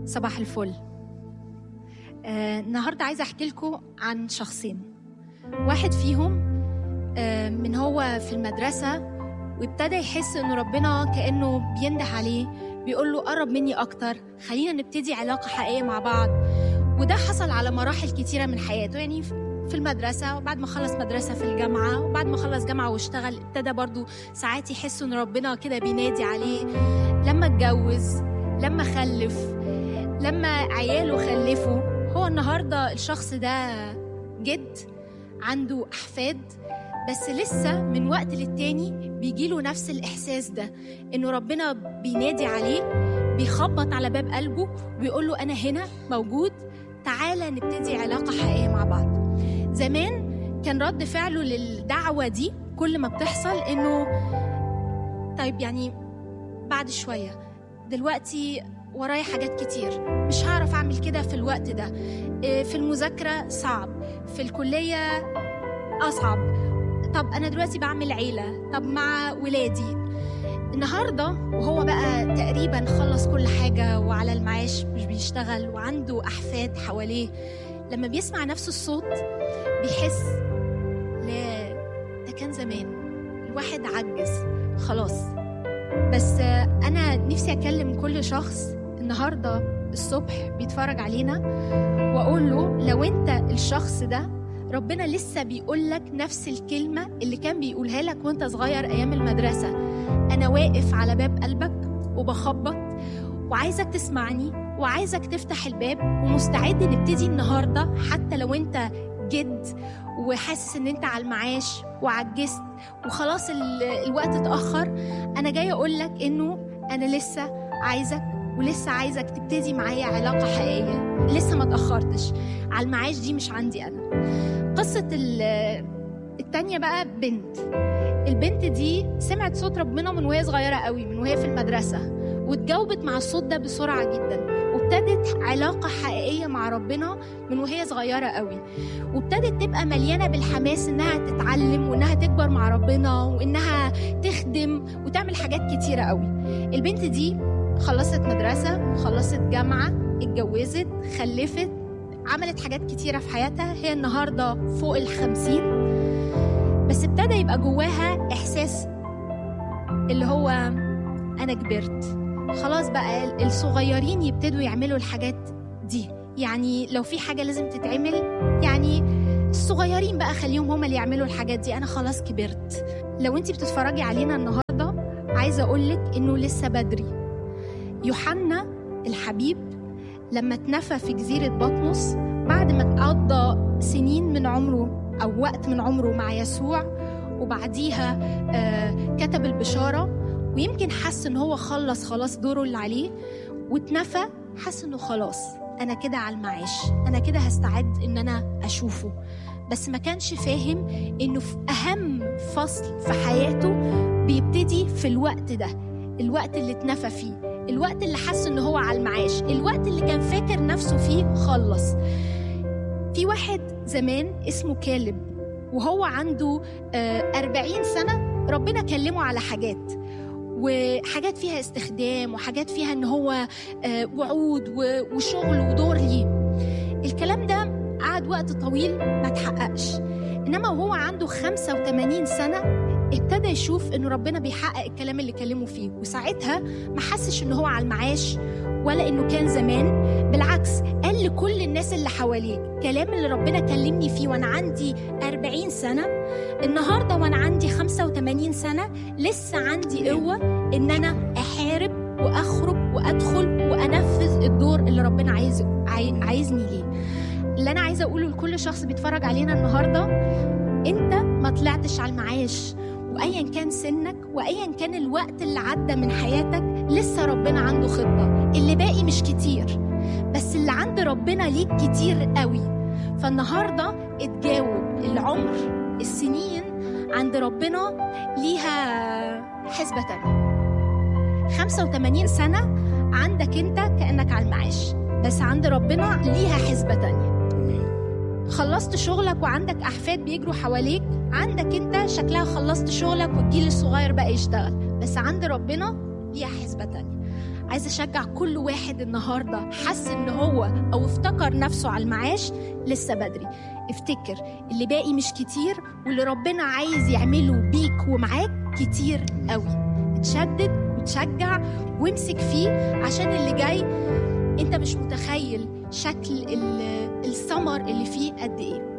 صباح الفل آه، النهارده عايزه احكي لكم عن شخصين واحد فيهم آه، من هو في المدرسه وابتدى يحس ان ربنا كانه بينده عليه بيقول له قرب مني اكتر خلينا نبتدي علاقه حقيقيه مع بعض وده حصل على مراحل كتيره من حياته يعني في المدرسة وبعد ما خلص مدرسة في الجامعة وبعد ما خلص جامعة واشتغل ابتدى برضو ساعات يحس ان ربنا كده بينادي عليه لما اتجوز لما خلف لما عياله خلفوا هو النهارده الشخص ده جد عنده احفاد بس لسه من وقت للتاني بيجيله نفس الاحساس ده انه ربنا بينادي عليه بيخبط على باب قلبه وبيقول له انا هنا موجود تعالى نبتدي علاقه حقيقيه مع بعض زمان كان رد فعله للدعوه دي كل ما بتحصل انه طيب يعني بعد شويه دلوقتي ورايا حاجات كتير مش هعرف اعمل كده في الوقت ده إيه، في المذاكره صعب في الكليه اصعب طب انا دلوقتي بعمل عيله طب مع ولادي النهارده وهو بقى تقريبا خلص كل حاجه وعلى المعاش مش بيشتغل وعنده احفاد حواليه لما بيسمع نفس الصوت بيحس لا ده كان زمان الواحد عجز خلاص بس انا نفسي اكلم كل شخص النهارده الصبح بيتفرج علينا واقول له لو انت الشخص ده ربنا لسه بيقول لك نفس الكلمه اللي كان بيقولها لك وانت صغير ايام المدرسه انا واقف على باب قلبك وبخبط وعايزك تسمعني وعايزك تفتح الباب ومستعد نبتدي النهارده حتى لو انت جد وحاسس ان انت على المعاش وعجزت وخلاص ال- الوقت اتاخر انا جاي اقول لك انه انا لسه عايزك ولسه عايزك تبتدي معايا علاقه حقيقيه لسه ما اتاخرتش على المعاش دي مش عندي انا قصه ال- التانية بقى بنت البنت دي سمعت صوت ربنا من وهي صغيره قوي من وهي في المدرسه واتجاوبت مع الصوت ده بسرعه جدا وابتدت علاقه حقيقيه مع ربنا من وهي صغيره قوي وابتدت تبقى مليانه بالحماس انها تتعلم وانها تكبر مع ربنا وانها تخدم وتعمل حاجات كتيره قوي البنت دي خلصت مدرسه وخلصت جامعه اتجوزت خلفت عملت حاجات كتيره في حياتها هي النهارده فوق الخمسين بس ابتدى يبقى جواها احساس اللي هو انا كبرت خلاص بقى الصغيرين يبتدوا يعملوا الحاجات دي يعني لو في حاجه لازم تتعمل يعني الصغيرين بقى خليهم هم اللي يعملوا الحاجات دي انا خلاص كبرت لو انت بتتفرجي علينا النهارده عايزه اقولك انه لسه بدري يوحنا الحبيب لما اتنفى في جزيره بطمس بعد ما قضى سنين من عمره او وقت من عمره مع يسوع وبعديها آه كتب البشاره ويمكن حس ان هو خلص خلاص دوره اللي عليه واتنفى حس انه خلاص انا كده على المعاش انا كده هستعد ان انا اشوفه بس ما كانش فاهم انه في اهم فصل في حياته بيبتدي في الوقت ده الوقت اللي اتنفى فيه الوقت اللي حس ان هو على المعاش الوقت اللي كان فاكر نفسه فيه خلص في واحد زمان اسمه كالب وهو عنده آه، 40 سنة ربنا كلمه على حاجات وحاجات فيها استخدام وحاجات فيها ان هو آه، وعود و- وشغل ودور ليه الكلام ده قعد وقت طويل ما تحققش انما وهو عنده 85 سنه ابتدى يشوف انه ربنا بيحقق الكلام اللي كلمه فيه وساعتها ما حسش ان هو على المعاش ولا انه كان زمان بالعكس قال لكل الناس اللي حواليه كلام اللي ربنا كلمني فيه وانا عندي 40 سنه النهارده وانا عندي 85 سنه لسه عندي قوه ان انا احارب واخرج وادخل وانفذ الدور اللي ربنا عايز عاي- عايزني ليه اللي انا عايزه اقوله لكل شخص بيتفرج علينا النهارده انت ما طلعتش على المعاش وايا كان سنك وايا كان الوقت اللي عدى من حياتك لسه ربنا عنده خطه اللي باقي مش كتير بس اللي عند ربنا ليك كتير قوي فالنهارده اتجاوب العمر السنين عند ربنا ليها حسبة تانية 85 سنة عندك انت كأنك على المعاش بس عند ربنا ليها حسبة تانية خلصت شغلك وعندك أحفاد بيجروا حواليك عندك انت شكلها خلصت شغلك والجيل الصغير بقى يشتغل بس عند ربنا ليها حسبة تانية عايزه اشجع كل واحد النهارده حس ان هو او افتكر نفسه على المعاش لسه بدري افتكر اللي باقي مش كتير واللي ربنا عايز يعمله بيك ومعاك كتير قوي اتشدد وتشجع وامسك فيه عشان اللي جاي انت مش متخيل شكل ال- الثمر اللي فيه قد ايه